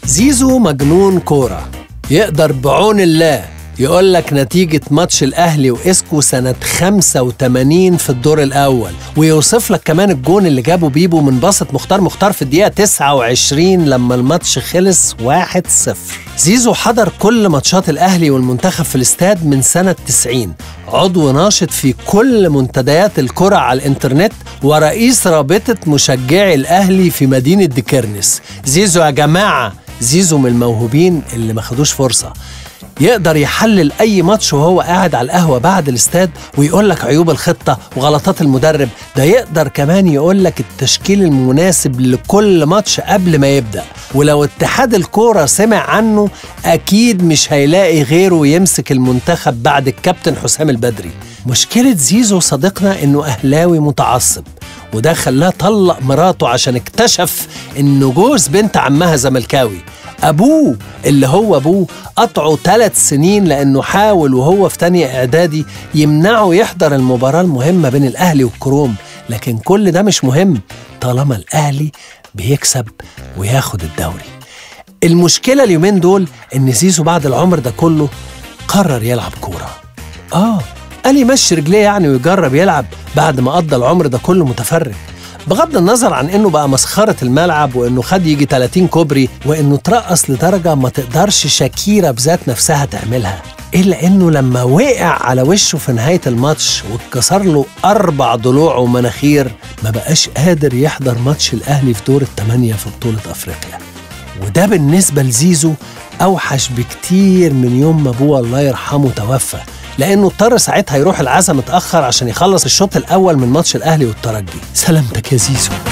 زيزو مجنون كورة يقدر بعون الله يقول لك نتيجة ماتش الأهلي وإسكو سنة 85 في الدور الأول ويوصف لك كمان الجون اللي جابه بيبو من باسط مختار مختار في الدقيقة 29 لما الماتش خلص 1-0 زيزو حضر كل ماتشات الأهلي والمنتخب في الاستاد من سنة 90 عضو ناشط في كل منتديات الكرة على الإنترنت ورئيس رابطة مشجعي الأهلي في مدينة ديكرنس زيزو يا جماعة زيزو من الموهوبين اللي ما خدوش فرصة يقدر يحلل اي ماتش وهو قاعد على القهوه بعد الاستاد ويقول لك عيوب الخطه وغلطات المدرب ده يقدر كمان يقول لك التشكيل المناسب لكل ماتش قبل ما يبدا ولو اتحاد الكوره سمع عنه اكيد مش هيلاقي غيره يمسك المنتخب بعد الكابتن حسام البدري مشكله زيزو صديقنا انه اهلاوي متعصب وده خلاه طلق مراته عشان اكتشف انه جوز بنت عمها زملكاوي ابوه اللي هو ابوه قطعه ثلاث سنين لانه حاول وهو في تانية اعدادي يمنعه يحضر المباراة المهمة بين الاهلي والكروم لكن كل ده مش مهم طالما الاهلي بيكسب وياخد الدوري المشكلة اليومين دول ان زيزو بعد العمر ده كله قرر يلعب كورة اه قال يمشي رجليه يعني ويجرب يلعب بعد ما قضى العمر ده كله متفرج بغض النظر عن انه بقى مسخره الملعب وانه خد يجي 30 كوبري وانه ترقص لدرجه ما تقدرش شاكيرا بذات نفسها تعملها الا انه لما وقع على وشه في نهايه الماتش واتكسر له اربع ضلوع ومناخير ما بقاش قادر يحضر ماتش الاهلي في دور الثمانيه في بطوله افريقيا وده بالنسبه لزيزو اوحش بكتير من يوم ما ابوه الله يرحمه توفى لانه اضطر ساعتها يروح العزا متاخر عشان يخلص الشوط الاول من ماتش الاهلي والترجي سلامتك يا زيزو